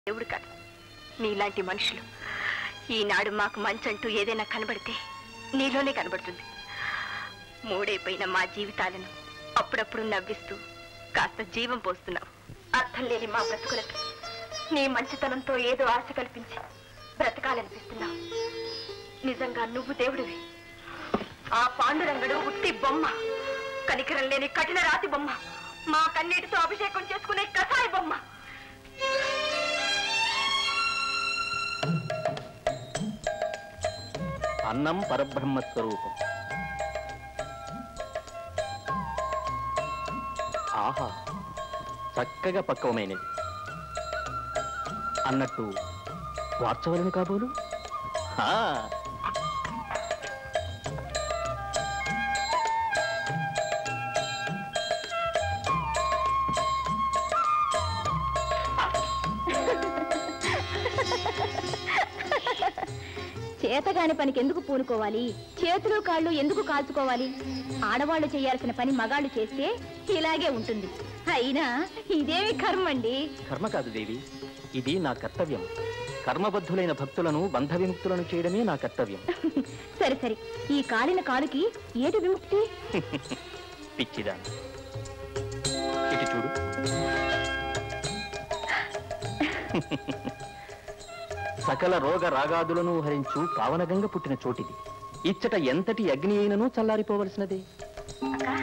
దేవుడు కాదు నీలాంటి మనుషులు ఈనాడు మాకు మంచంటూ ఏదైనా కనబడితే నీలోనే కనబడుతుంది మూడైపోయిన మా జీవితాలను అప్పుడప్పుడు నవ్విస్తూ కాస్త జీవం పోస్తున్నావు అర్థం లేని మా బ్రతుకులకి నీ మంచితనంతో ఏదో ఆశ కల్పించి బ్రతకాలనిపిస్తున్నావు నిజంగా నువ్వు దేవుడివి ఆ పాండురంగడు ఉట్టి బొమ్మ కనికరం లేని కఠిన రాతి బొమ్మ మా కన్నీటితో అభిషేకం చేసుకునే కసాయి బొమ్మ అన్నం పరబ్రహ్మ స్వరూపం ఆహా చక్కగా పక్వమైనది అన్నట్టు వార్చవలను కాబోలు హా, చేతగాని పనికి ఎందుకు పూనుకోవాలి చేతులు కాళ్ళు ఎందుకు కాల్చుకోవాలి ఆడవాళ్ళు చేయాల్సిన పని మగాళ్ళు చేస్తే ఇలాగే ఉంటుంది అయినా ఇదేమి కర్మండి కర్మ కాదు దేవి ఇది నా కర్తవ్యం కర్మబద్ధులైన భక్తులను బంధ విముక్తులను చేయడమే నా కర్తవ్యం సరే సరే ఈ కాలిన కాలుకి ఏటి విముక్తి పిచ్చిదా ఇటు చూడు సకల రోగ రాగాదులను హరించు పావనగంగ పుట్టిన చోటిది ఇచ్చట ఎంతటి అగ్ని అయినను చల్లారిపోవలసినదే అక్క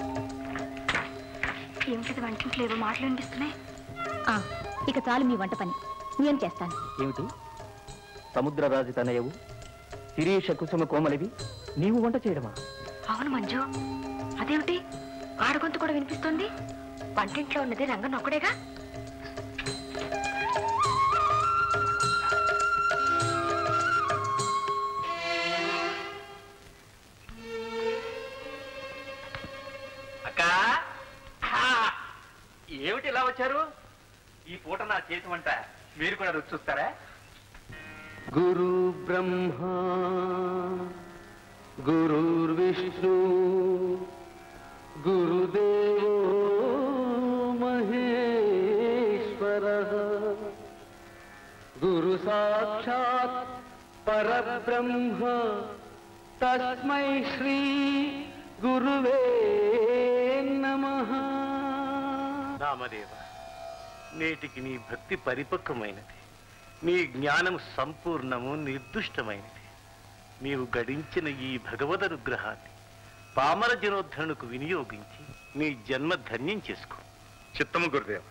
ఏమిటిది వంటింట్లో ఏవో మాటలు వినిపిస్తున్నాయి ఆ, ఇక చాలు మీ వంట పని నేను చేస్తాను ఏమిటి సముద్రరాజు తనయవు శిరీష కుసుమ కోమలివి నీవు వంట చేయడమా అవును మంజు అదేమిటి ఆడగొంతు కూడా వినిపిస్తుంది వంటింట్లో ఉన్నది రంగన్ ఒక్కడేగా అక్క ఏమిటి ఇలా వచ్చారు ఈ పూట నా చేతి వంట మీరు కూడా రుచి చూస్తారా గురు బ్రహ్మ గురుర్విష్ణు గురుదేవో మహేశ్వర గురు సాక్షాత్ పరబ్రహ్మ తస్మై శ్రీ గురువే నమః రామదేవ నేటికి నీ భక్తి పరిపక్వమైనది నీ జ్ఞానం సంపూర్ణము నిర్దుష్టమైనది నీవు గడించిన ఈ భగవద్ అనుగ్రహాన్ని పామర జనోద్ధరణకు వినియోగించి నీ జన్మ ధన్యం చేసుకో చిత్తము గురుదేవ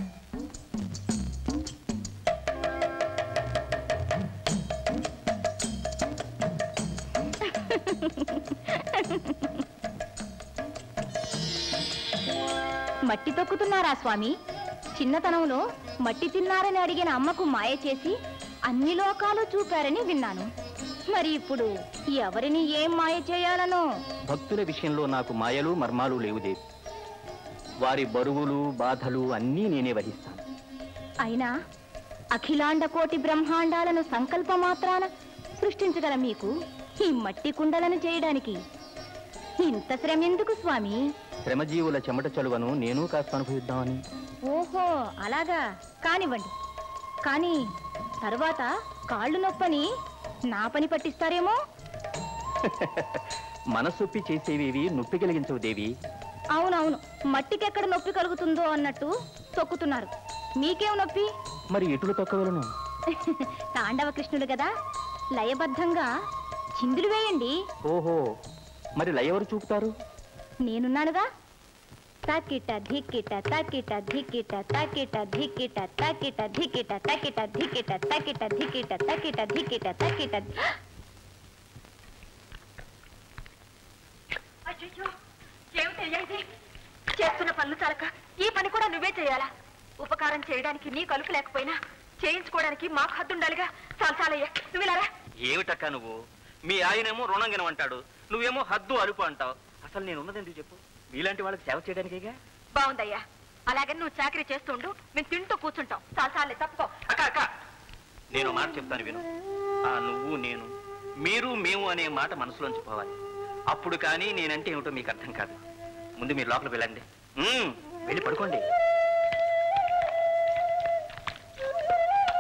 మట్టి తొక్కుతున్నారా స్వామి చిన్నతనంలో మట్టి తిన్నారని అడిగిన అమ్మకు మాయ చేసి అన్ని లోకాలు చూపారని విన్నాను మరి ఇప్పుడు ఎవరిని ఏం మాయ చేయాలనో భక్తుల విషయంలో నాకు మాయలు మర్మాలు లేవు దేవి వారి బరువులు బాధలు అన్నీ నేనే వహిస్తాను అయినా అఖిలాండ కోటి బ్రహ్మాండాలను సంకల్ప మాత్రాన సృష్టించగల మీకు ఈ మట్టి కుండలను చేయడానికి ఇంత శ్రమ ఎందుకు స్వామి శ్రమజీవుల చెమట చలువను నేను కాస్త అనుభవిద్దామని ఓహో అలాగా కానివ్వండి కానీ తరువాత కాళ్ళు నొప్పని నా పని పట్టిస్తారేమో మనసొప్పి చేసేవేవి నొప్పి కలిగించవు దేవి అవునవును మట్టికెక్కడ నొప్పి కలుగుతుందో అన్నట్టు తొక్కుతున్నారు మీకేం నొప్పి మరి ఎటులు తొక్కవలను తాండవ కృష్ణుడు కదా లయబద్ధంగా చిందులు వేయండి ఓహో మరి లయెవరు చూపుతారు నేనున్నానుగా తక్కిట ధిక్కిట తక్కిట ధిక్కిట తక్కిట ధిక్కిట తక్కిట ధిక్కిట తక్కిట ధిక్కిట తక్కిట ధిక్కిట తక్కిట ధిక్కిట తక్కిట అయ్యో ఏమిటయ్యా ఇది చేస్తున్న పనులు చాలక ఈ పని కూడా నువ్వే చేయాలా ఉపకారం చేయడానికి నీ కలుపు లేకపోయినా చేయించుకోవడానికి మాకు హద్దు ఉండాలిగా చాలు చాలయ్యా నువ్వు ఇలా రా. ఏమిటక్క నువ్వు మీ ఆయనేమో రుణంగినం అంటాడు నువ్వేమో హద్దు అరుపు అంటావు అసలు నేను ఉన్నది ఎందుకు చెప్పు మీలాంటి వాళ్ళకి సేవ చేయడానికేగా బాగుందయ్యా అలాగే నువ్వు చాకరీ చేస్తుండు మేము తింటూ కూర్చుంటాం చాలు చాలే తప్పుకో అక్క అక్క నేను మాట చెప్తాను విను ఆ నువ్వు నేను మీరు మేము అనే మాట మనసులోంచి పోవాలి అప్పుడు కానీ నేనంటే ఏమిటో మీకు అర్థం కాదు ముందు మీరు లోపలికి వెళ్ళండి ఉమ్, వెళ్ళి పడుకోండి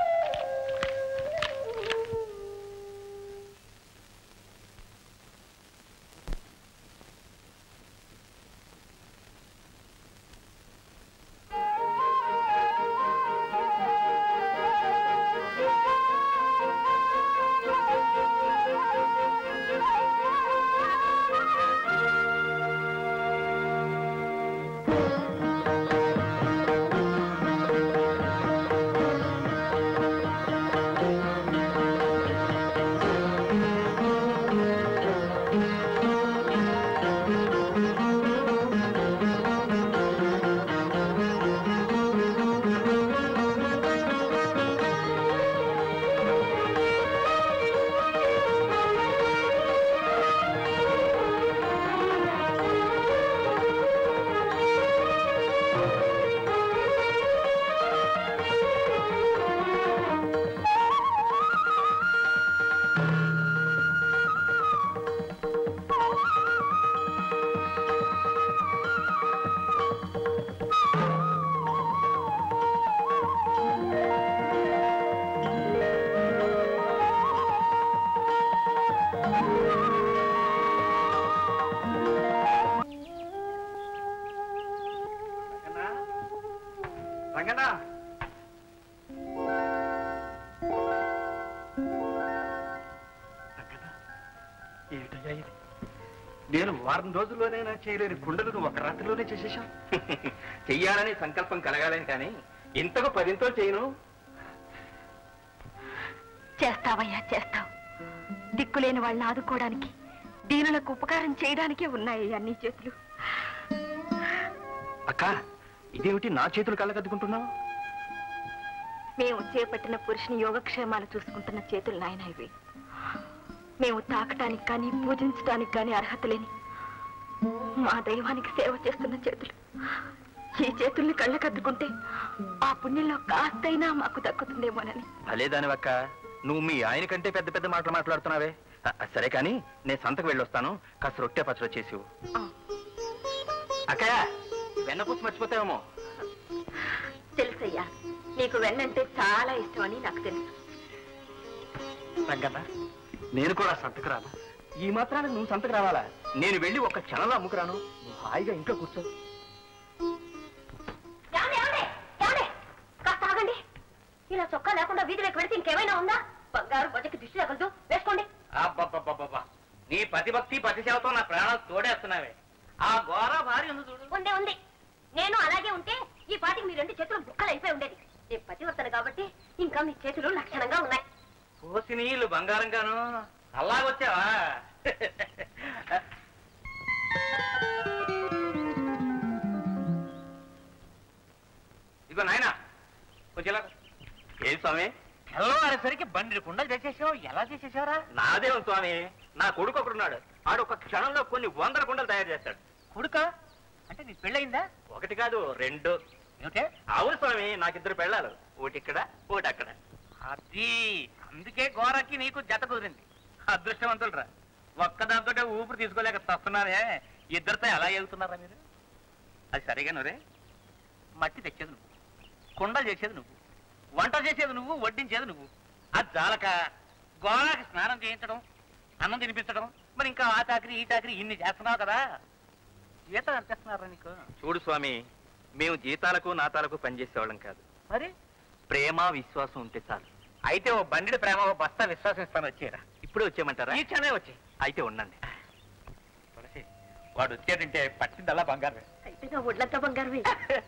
నేను వారం రోజుల్లోనైనా చేయలేని కుండలు నువ్వు ఒక రాత్రిలోనే చేసేసావు చెయ్యాలని సంకల్పం కలగాలని కానీ ఇంతకు పదింతో చేయను చేస్తావయ్యా చేస్తావు దిక్కులేని వాళ్ళని ఆదుకోవడానికి దీనులకు ఉపకారం చేయడానికే ఉన్నాయి అన్ని చేతులు అక్క ఇదేమిటి నా చేతులు కళ్ళకద్దుకుంటున్నావు మేము చేపట్టిన పురుషుని యోగక్షేమాలు చూసుకుంటున్న చేతులు నాయన ఇవి మేము తాకటానికి కానీ పూజించడానికి కానీ అర్హత లేని మా దైవానికి సేవ చేస్తున్న చేతులు ఈ చేతుల్ని కళ్ళకద్దుకుంటే ఆ పుణ్యంలో కాస్తైనా మాకు దక్కుతుందేమోనని భలేదానివక్క నువ్వు మీ ఆయన కంటే పెద్ద పెద్ద మాటలు మాట్లాడుతున్నావే ఆ, ఆ, సరే కానీ నేను సంతకు వెళ్ళొస్తాను కాస్త రొట్టె పచ్చడి చేసి ఆ, అక్కయ్య వెన్నపూసి మర్చిపోతావేమో తెలుసయ్యా నీకు వెన్నంటే చాలా ఇష్టమని నాకు తెలుసు రంగన్న నేను కూడా సంతకరాలా ఈ మాత్రానికి నువ్వు సంతకు రావాలా నేను వెళ్ళి ఒక క్షణంలో అమ్ముకురాను నువ్వు హాయిగా ఇంట్లో కూర్చో ఏమండి, ఏమండి? ఏమండి? కాస్త ఆగండి ఇలా చొక్కా లేకుండా వీధిలోకి వెళితే ఇంకేమైనా ఉందా బంగారు బొజకి దిష్టి తగలదు వేసుకోండి అబ్బబ్బబ్బబ్బబ్బా. నీ పతిభక్తి పతిసేవతో నా ప్రాణాలు తోడేస్తున్నావే ఆ ఘోర భార్య ఉంది చూడు ఉందే ఉంది నేను అలాగే ఉంటే ఈ పాటికి మీ రెండు చేతులు బుక్కలు అయిపోయి ఉండేది నేను పతివర్తను కాబట్టి ఇంకా మీ చేతులు లక్షణంగా ఉన్నాయి పోసి నీళ్ళు బంగారంగాను అలాగొచ్చావా ఇదిగో నాయన కొంచెం ఇలా రా. ఏం స్వామి తెల్లవారేసరికి బండి కుండలు చేసేసావు ఎలా చేసేసావురా నాదేం స్వామి నా కొడుకు ఒకడున్నాడు ఆడు ఒక క్షణంలో కొన్ని వందల కుండలు తయారు చేస్తాడు కొడుక అంటే నీకు పెళ్ళయిందా ఒకటి కాదు రెండు ఏమిటే అవును స్వామి నాకిద్దరు పెళ్ళాలు ఒకటి ఇక్కడ ఒకటి అక్కడ అది అందుకే గోరకి నీకు జత కుదిరింది అదృష్టవంతులరా ఒక్కదాంతో ఊపిరి తీసుకోలేక తస్తున్నారే ఇద్దరితో ఎలా ఎగుతున్నారా మీరు అది సరిగా నువ్వే మట్టి తెచ్చేది నువ్వు కుండలు చేసేది నువ్వు వంట చేసేది నువ్వు వడ్డించేది నువ్వు అది జాలక గోరాకి స్నానం చేయించడం అన్నం తినిపించడం మరి ఇంకా ఆ చాకరి ఈ చాకరి ఇన్ని చేస్తున్నావు కదా జీతం ఎంత ఇస్తున్నారా నీకు చూడు స్వామి మేము జీతాలకు నాతాలకు పనిచేసేవాళ్ళం కాదు మరి ప్రేమ విశ్వాసం ఉంటే చాలు అయితే ఓ బండి ప్రేమ ఓ బస్తా విశ్వాసం ఇస్తాను వచ్చేరా ఇప్పుడే వచ్చేయమంటారా ఈ క్షణమే వచ్చి అయితే ఉండండి తులసి, వాడు వచ్చేటంటే పట్టిందల్లా బంగారు అయితే నా ఒడ్లంతా బంగారమే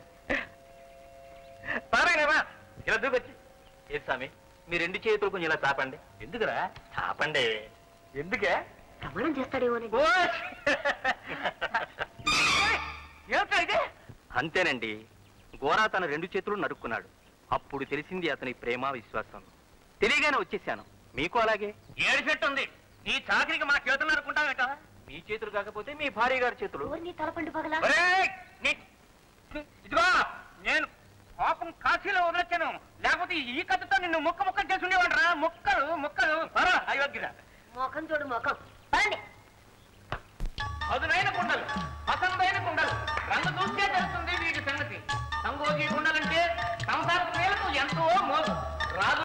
పారాయణమా ఇలా దూకొచ్చి ఏ స్వామి మీ రెండు చేతులు కొంచెం ఇలా చాపండి ఎందుకురా చాపండి ఎందుకే ప్రమాణం చేస్తాడేమోనండి ఓ! ఏమిట్రా ఇది అంతేనండి గోరా తన రెండు చేతులు నరుక్కున్నాడు అప్పుడు తెలిసింది అతని ప్రేమ విశ్వాసం తెలియగానే వచ్చేసాను మీకు అలాగే ఏడు చెట్టు ఉంది నీ చాకరికి మా చేతులు అనుకుంటావేట మీ చేతులు కాకపోతే మీ భార్య గారి చేతులు ఊరిని తలపండు పగలా ఇదిగో నేను పాపం కాశీలో వదిలొచ్చాను లేకపోతే ఈ కథతో నిన్ను ముక్క ముక్క చేసి ఉండేవాడు ముక్కలు ముక్కలు పరా అయోగ్యరా మోకం చూడు మోకం పదండి అదునైన కుండలు పసందైన కుండలు రంగు చూస్తే తెలుస్తుంది వీటి సంగతి సంగోజీ కుండలంటే సంసార స్త్రీలకు ఎంతో మోసు రాజు